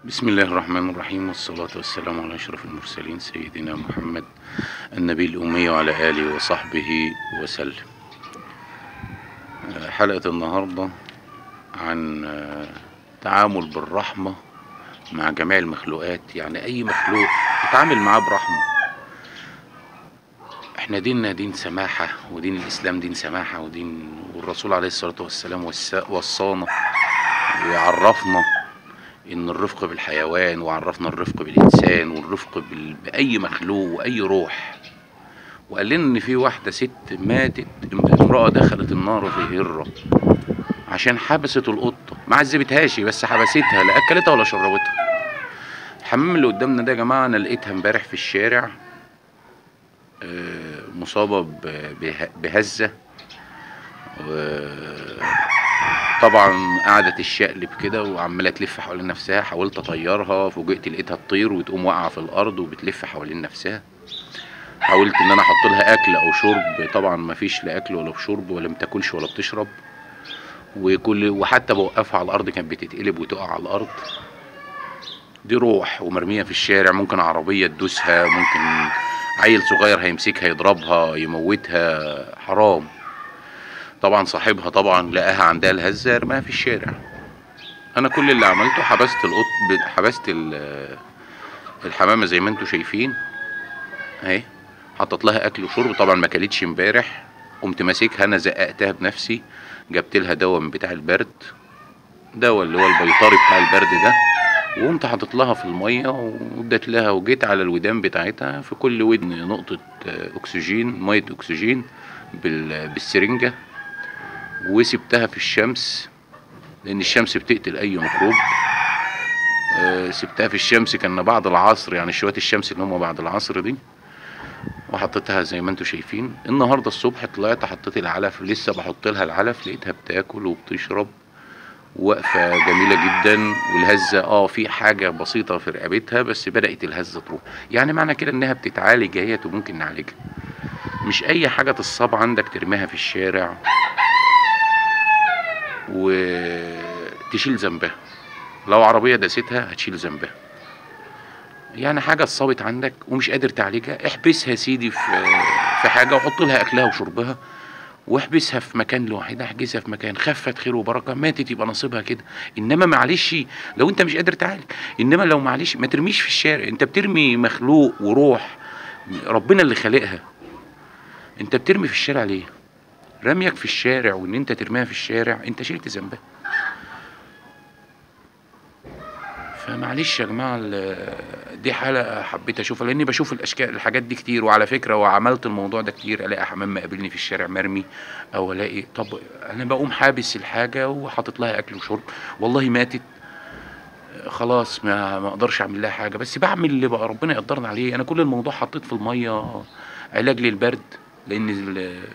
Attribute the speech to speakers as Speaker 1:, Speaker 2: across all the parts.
Speaker 1: بسم الله الرحمن الرحيم والصلاة والسلام على أشرف المرسلين سيدنا محمد النبي الأمي وعلى آله وصحبه وسلم آه، حلقة النهاردة عن آه، تعامل بالرحمة مع جميع المخلوقات يعني أي مخلوق تتعامل معاه برحمة احنا ديننا دين سماحة ودين الإسلام دين سماحة ودين والرسول عليه الصلاة والسلام وسا- وصانا ويعرفنا ان الرفق بالحيوان وعرفنا الرفق بالانسان والرفق بال... باي مخلوق واي روح وقال لنا ان في واحده ست ماتت امراه دخلت النار في هره عشان حبست القطه ما عذبتهاش بس حبستها لا اكلتها ولا شربتها الحمام اللي قدامنا ده يا جماعه انا لقيتها امبارح في الشارع آه، مصابه ب- به- بهزه و- طبعا قعدت الشقلب كده وعماله تلف حوالين نفسها حاولت اطيرها فوجئت لقيتها تطير وتقوم واقعه في الارض وبتلف حوالين نفسها حاولت ان انا احط لها اكل او شرب طبعا ما فيش لا اكل ولا شرب ولا بتاكلش ولا بتشرب وكل وحتى بوقفها على الارض كانت بتتقلب وتقع على الارض دي روح ومرميه في الشارع ممكن عربيه تدوسها ممكن عيل صغير هيمسكها يضربها يموتها حرام طبعا صاحبها طبعا لقاها عندها الهزه رماها في الشارع انا كل اللي عملته حبست القط ب- حبست ال- الحمامه زي ما انتم شايفين اهي حطيت لها اكل وشرب طبعا ما كلتش امبارح قمت ماسكها انا زققتها بنفسي جبت لها دواء من بتاع البرد دواء اللي هو البيطري بتاع البرد ده وقمت حاطط لها في الميه واديت لها وجيت على الودان بتاعتها في كل ودن نقطه آه، اكسجين ميه اكسجين بال- بالسرنجه وسبتها في الشمس لان الشمس بتقتل اي ميكروب آه، سبتها في الشمس كان بعد العصر يعني شويه الشمس اللي هم بعد العصر دي وحطيتها زي ما انتم شايفين النهارده الصبح طلعت حطيت العلف لسه بحط لها العلف لقيتها بتاكل وبتشرب واقفه جميله جدا والهزه اه في حاجه بسيطه في رقبتها بس بدات الهزه تروح يعني معنى كده انها بتتعالج اهيت وممكن نعالجها مش اي حاجه تصاب عندك ترميها في الشارع وتشيل ذنبها لو عربية داستها هتشيل ذنبها يعني حاجة اتصابت عندك ومش قادر تعالجها احبسها يا سيدي في في حاجة وحط لها أكلها وشربها واحبسها في مكان لوحدها احجزها في مكان خفت خير وبركة ماتت يبقى نصيبها كده إنما معلش لو أنت مش قادر تعالج إنما لو معلش ما ترميش في الشارع أنت بترمي مخلوق وروح ربنا اللي خالقها أنت بترمي في الشارع ليه؟ رميك في الشارع وان انت ترميها في الشارع انت شلت ذنبها فمعلش يا جماعه ال- دي حلقه حبيت اشوفها لاني بشوف الاشكال الحاجات دي كتير وعلى فكره وعملت الموضوع ده كتير الاقي حمام مقابلني في الشارع مرمي او الاقي طب انا بقوم حابس الحاجه وحاطط لها اكل وشرب والله ماتت خلاص ما ما اقدرش اعمل لها حاجه بس بعمل اللي بقى ربنا يقدرنا عليه انا كل الموضوع حطيت في الميه علاج للبرد لان ال-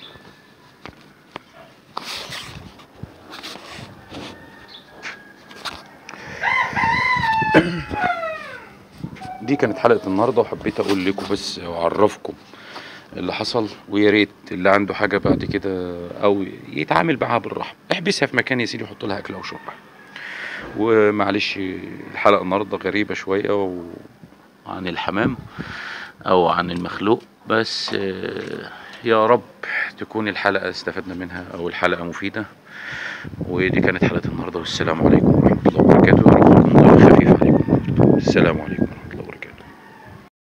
Speaker 1: دي كانت حلقة النهاردة وحبيت أقول لكم بس وأعرفكم اللي حصل ويا ريت اللي عنده حاجة بعد كده أو يتعامل معاها بالرحمة احبسها في مكان يا سيدي وحط لها أكل أو شرب ومعلش الحلقة النهاردة غريبة شوية و... عن الحمام أو عن المخلوق بس آه، يا رب تكون الحلقة استفدنا منها أو الحلقة مفيدة ودي كانت حلقة النهاردة والسلام عليكم ورحمة الله وبركاته يا رب تكون ضيف خفيف عليكم السلام عليكم